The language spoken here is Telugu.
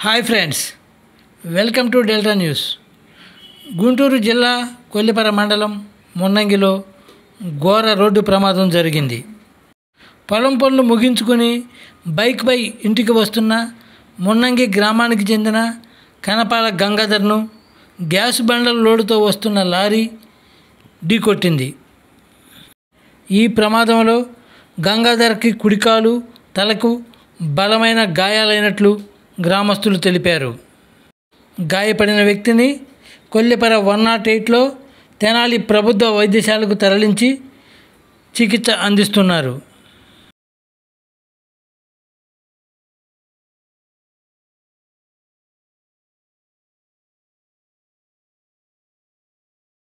hi friends welcome to Delta News Guntur జిల్లా కొల్లిపర మండలం మున్నంగిలో ఘోర రోడ్డు ప్రమాదం జరిగింది పొలం పనులు ముగించుకొని బైక్పై ఇంటికి వస్తున్న మున్నంగి గ్రామానికి చెందిన కనపాల గంగాధర్ను గ్యాస్ బండల లోడుతో వస్తున్న లారీ ఢీకొట్టింది ఈ ప్రమాదంలో గంగాధర్కి కుడికాలు తలకు బలమైన గాయాలైనట్లు గ్రామస్తులు తెలిపారు గాయపడిన వ్యక్తిని కొల్లిపర వన్ నాట్ ఎయిట్లో తెనాలి ప్రభుత్వ వైద్యశాలకు తరలించి చికిత్స అందిస్తున్నారు